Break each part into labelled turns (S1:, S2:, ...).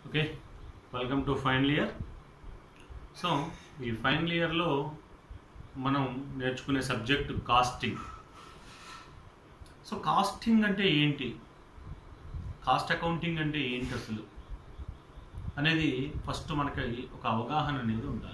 S1: okay welcome to final year so ఈ final ఇయర్లో మనం నేర్చుకునే సబ్జెక్ట్ కాస్టింగ్ సో కాస్టింగ్ అంటే ఏంటి కాస్ట్ అకౌంటింగ్ అంటే ఏంటి అసలు అనేది ఫస్ట్ మనకి ఒక అవగాహన అనేది ఉండాలి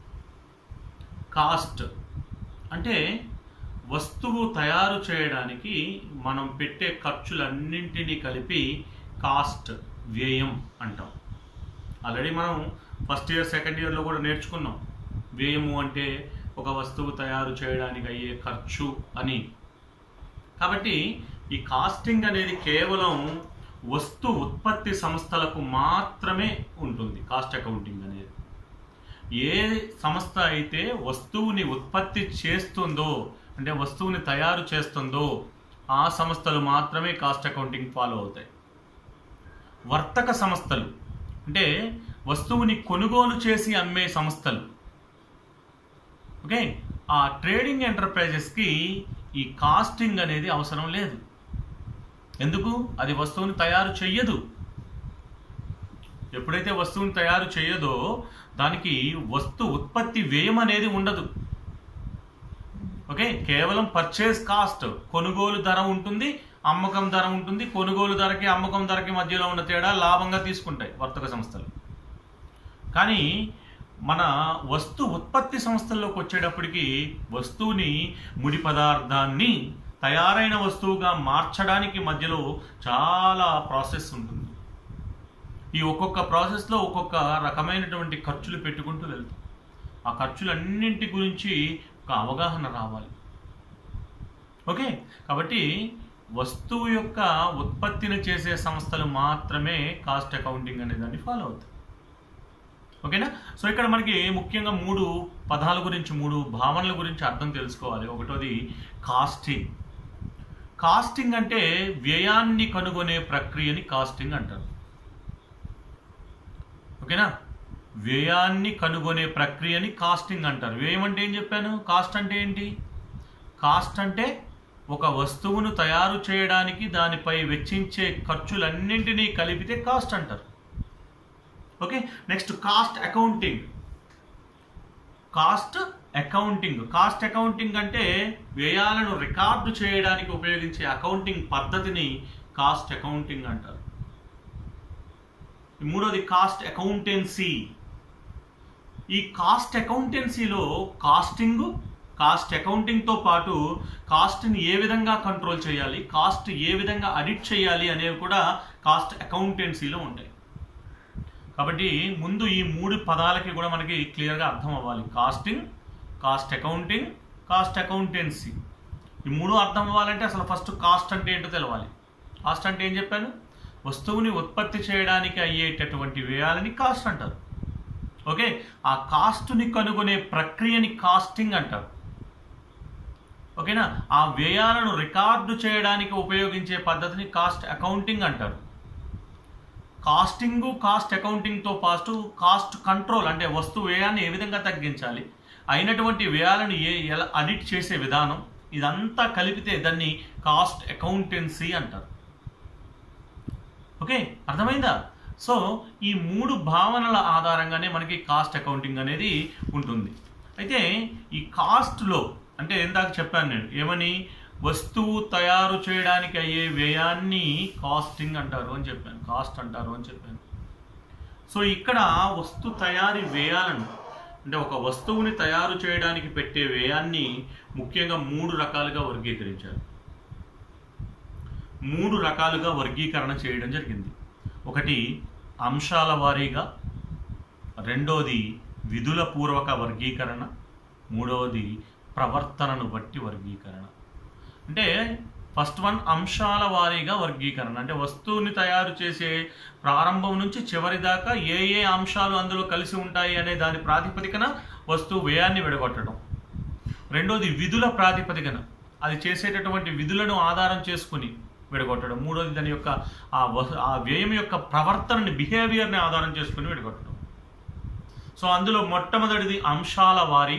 S1: కాస్ట్ అంటే వస్తువు తయారు చేయడానికి మనం పెట్టే ఖర్చులన్నింటినీ కలిపి కాస్ట్ వ్యయం అంటాం ఆల్రెడీ మనం ఫస్ట్ ఇయర్ సెకండ్ ఇయర్లో కూడా నేర్చుకున్నాం వ్యయము అంటే ఒక వస్తువు తయారు చేయడానికి అయ్యే ఖర్చు అని కాబట్టి ఈ కాస్టింగ్ అనేది కేవలం వస్తు ఉత్పత్తి సంస్థలకు మాత్రమే ఉంటుంది కాస్ట్ అకౌంటింగ్ అనేది ఏ సంస్థ అయితే వస్తువుని ఉత్పత్తి చేస్తుందో అంటే వస్తువుని తయారు చేస్తుందో ఆ సంస్థలు మాత్రమే కాస్ట్ అకౌంటింగ్ ఫాలో అవుతాయి వర్తక సంస్థలు అంటే వస్తువుని కొనుగోలు చేసి అమ్మే సంస్థలు ఓకే ఆ ట్రేడింగ్ ఎంటర్ప్రైజెస్కి ఈ కాస్టింగ్ అనేది అవసరం లేదు ఎందుకు అది వస్తువుని తయారు చెయ్యదు ఎప్పుడైతే వస్తువుని తయారు చేయదో దానికి వస్తు ఉత్పత్తి వ్యయం అనేది ఉండదు ఓకే కేవలం పర్చేస్ కాస్ట్ కొనుగోలు ధర ఉంటుంది అమ్మకం ధర ఉంటుంది కొనుగోలు ధరకి అమ్మకం ధరకి మధ్యలో ఉన్న తేడా లాభంగా తీసుకుంటాయి వర్తక సంస్థలు కానీ మన వస్తు ఉత్పత్తి సంస్థల్లోకి వచ్చేటప్పటికి వస్తువుని ముడి పదార్థాన్ని తయారైన వస్తువుగా మార్చడానికి మధ్యలో చాలా ప్రాసెస్ ఉంటుంది ఈ ఒక్కొక్క ప్రాసెస్లో ఒక్కొక్క రకమైనటువంటి ఖర్చులు పెట్టుకుంటూ వెళ్తాం ఆ ఖర్చులన్నింటి గురించి ఒక అవగాహన రావాలి ఓకే కాబట్టి వస్తువు యొక్క ఉత్పత్తిని చేసే సంస్థలు మాత్రమే కాస్ట్ అకౌంటింగ్ అనే దాన్ని ఫాలో అవుతాయి ఓకేనా సో ఇక్కడ మనకి ముఖ్యంగా మూడు పదాల గురించి మూడు భావనల గురించి అర్థం తెలుసుకోవాలి ఒకటోది కాస్టింగ్ కాస్టింగ్ అంటే వ్యయాన్ని కనుగొనే ప్రక్రియని కాస్టింగ్ అంటారు ఓకేనా వ్యయాన్ని కనుగొనే ప్రక్రియని కాస్టింగ్ అంటారు వ్యయం అంటే ఏం చెప్పాను కాస్ట్ అంటే ఏంటి కాస్ట్ అంటే ఒక వస్తువును తయారు చేయడానికి దానిపై వెచ్చించే ఖర్చులన్నింటినీ కలిపితే కాస్ట్ అంటారు okay next cost accounting cost accounting cost accounting అంటే వ్యయాలను రికార్డు చేయడానికి ఉపయోగించే అకౌంటింగ్ పద్ధతిని కాస్ట్ అకౌంటింగ్ అంటారు మూడోది కాస్ట్ అకౌంటెన్సీ ఈ కాస్ట్ అకౌంటెన్సీలో కాస్టింగ్ కాస్ట్ అకౌంటింగ్తో పాటు కాస్ట్ని ఏ విధంగా కంట్రోల్ చేయాలి కాస్ట్ ఏ విధంగా అడిట్ చేయాలి అనేవి కూడా కాస్ట్ అకౌంటెన్సీలో ఉంటాయి కాబట్టి ముందు ఈ మూడు పదాలకి కూడా మనకి క్లియర్గా అర్థం అవ్వాలి costing cost accounting cost accountancy ఈ మూడు అర్థం అవ్వాలంటే అసలు ఫస్ట్ కాస్ట్ అంటే ఏంటో తెలవాలి కాస్ట్ అంటే ఏం చెప్పాను వస్తువుని ఉత్పత్తి చేయడానికి అయ్యేటటువంటి వ్యయాలని కాస్ట్ అంటారు ఓకే ఆ కాస్ట్ని కనుగొనే ప్రక్రియని కాస్టింగ్ అంటారు ఓకేనా ఆ వ్యయాలను రికార్డు చేయడానికి ఉపయోగించే పద్ధతిని కాస్ట్ అకౌంటింగ్ అంటారు కాస్టింగ్ కాస్ట్ అకౌంటింగ్తో పాటు కాస్ట్ కంట్రోల్ అంటే వస్తువు వ్యయాన్ని ఏ విధంగా తగ్గించాలి అయినటువంటి వ్యయాలను ఏ ఎలా అడిట్ చేసే విధానం ఇదంతా కలిపితే దాన్ని కాస్ట్ అకౌంటెన్సీ అంటారు ఓకే అర్థమైందా సో ఈ మూడు భావనల ఆధారంగానే మనకి కాస్ట్ అకౌంటింగ్ అనేది ఉంటుంది అయితే ఈ కాస్ట్లో అంటే ఇందాక చెప్పాను నేను ఏమని వస్తువు తయారు చేయడానికి అయ్యే వ్యయాన్ని కాస్టింగ్ అంటారు అని చెప్పాను కాస్ట్ అంటారు అని చెప్పాను సో ఇక్కడ వస్తు తయారీ వ్యయాలను అంటే ఒక వస్తువుని తయారు చేయడానికి పెట్టే వ్యయాన్ని ముఖ్యంగా మూడు రకాలుగా వర్గీకరించారు మూడు రకాలుగా వర్గీకరణ చేయడం జరిగింది ఒకటి అంశాల వారీగా రెండోది విధుల పూర్వక వర్గీకరణ మూడవది ప్రవర్తనను బట్టి వర్గీకరణ అంటే ఫస్ట్ వన్ అంశాల వారీగా వర్గీకరణ అంటే వస్తువుని తయారు చేసే ప్రారంభం నుంచి చివరి దాకా ఏ ఏ అంశాలు అందులో కలిసి ఉంటాయి అనే దాని ప్రాతిపదికన వస్తువు వ్యయాన్ని విడగొట్టడం రెండోది విధుల ప్రాతిపదికన అది చేసేటటువంటి విధులను ఆధారం చేసుకుని విడగొట్టడం మూడోది దాని యొక్క ఆ వ- ఆ వ్యయం యొక్క ప్రవర్తనని బిహేవియర్ని ఆధారం చేసుకుని విడగొట్టడం సో అందులో మొట్టమొదటిది అంశాల వారి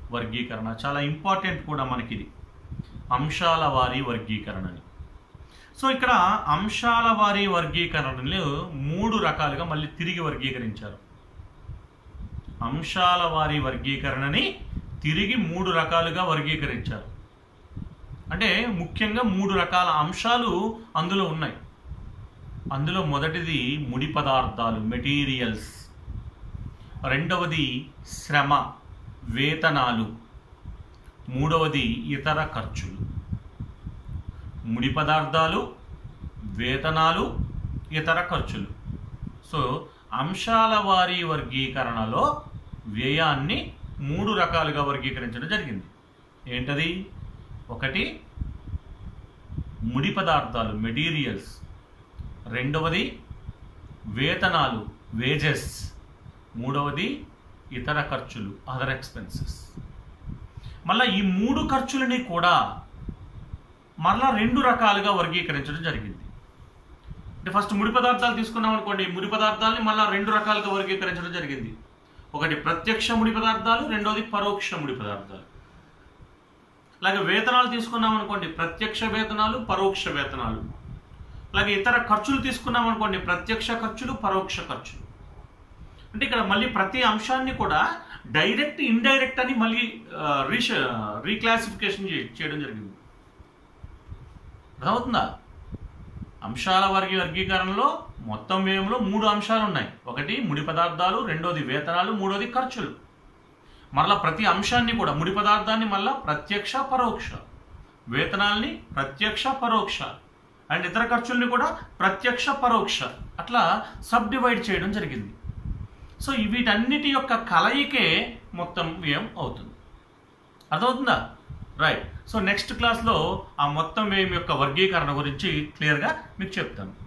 S1: వర్గీకరణ చాలా ఇంపార్టెంట్ కూడా మనకిది అంశాల వారి వర్గీకరణని సో ఇక్కడ అంశాల వారి వర్గీకరణలు మూడు రకాలుగా మళ్ళీ తిరిగి వర్గీకరించారు అంశాల వారి వర్గీకరణని తిరిగి మూడు రకాలుగా వర్గీకరించారు అంటే ముఖ్యంగా మూడు రకాల అంశాలు అందులో ఉన్నాయి అందులో మొదటిది ముడి పదార్థాలు మెటీరియల్స్ రెండవది శ్రమ వేతనాలు మూడవది ఇతర ఖర్చులు ముడి పదార్థాలు వేతనాలు ఇతర ఖర్చులు సో అంశాల వారీ వర్గీకరణలో వ్యయాన్ని మూడు రకాలుగా వర్గీకరించడం జరిగింది ఏంటది ఒకటి ముడి పదార్థాలు మెటీరియల్స్ రెండవది వేతనాలు వేజెస్ మూడవది ఇతర ఖర్చులు అదర్ ఎక్స్పెన్సెస్ మళ్ళీ ఈ మూడు ఖర్చులని కూడా మరలా రెండు రకాలుగా వర్గీకరించడం జరిగింది అంటే ఫస్ట్ ముడి పదార్థాలు తీసుకున్నాం అనుకోండి ముడి పదార్థాలని మళ్ళీ రెండు రకాలుగా వర్గీకరించడం జరిగింది ఒకటి ప్రత్యక్ష ముడి పదార్థాలు రెండోది పరోక్ష ముడి పదార్థాలు అలాగే వేతనాలు తీసుకున్నాం అనుకోండి ప్రత్యక్ష వేతనాలు పరోక్ష వేతనాలు అలాగే ఇతర ఖర్చులు తీసుకున్నాం అనుకోండి ప్రత్యక్ష ఖర్చులు పరోక్ష ఖర్చులు అంటే ఇక్కడ మళ్ళీ ప్రతి అంశాన్ని కూడా డైరెక్ట్ ఇండైరెక్ట్ అని మళ్ళీ రీష రీక్లాసిఫికేషన్ చేయడం జరిగింది అర్థమవుతుందా అంశాల వర్గీ వర్గీకరణలో మొత్తం వ్యయంలో మూడు అంశాలు ఉన్నాయి ఒకటి ముడి పదార్థాలు రెండోది వేతనాలు మూడోది ఖర్చులు మరలా ప్రతి అంశాన్ని కూడా ముడి పదార్థాన్ని మళ్ళా ప్రత్యక్ష పరోక్ష వేతనాల్ని ప్రత్యక్ష పరోక్ష అండ్ ఇతర ఖర్చుల్ని కూడా ప్రత్యక్ష పరోక్ష అట్లా సబ్ డివైడ్ చేయడం జరిగింది సో ఈ వీటన్నిటి యొక్క కలయికే మొత్తం వ్యయం అవుతుంది అర్థమవుతుందా రైట్ సో నెక్స్ట్ క్లాస్లో ఆ మొత్తం వ్యయం యొక్క వర్గీకరణ గురించి క్లియర్గా మీకు చెప్తాను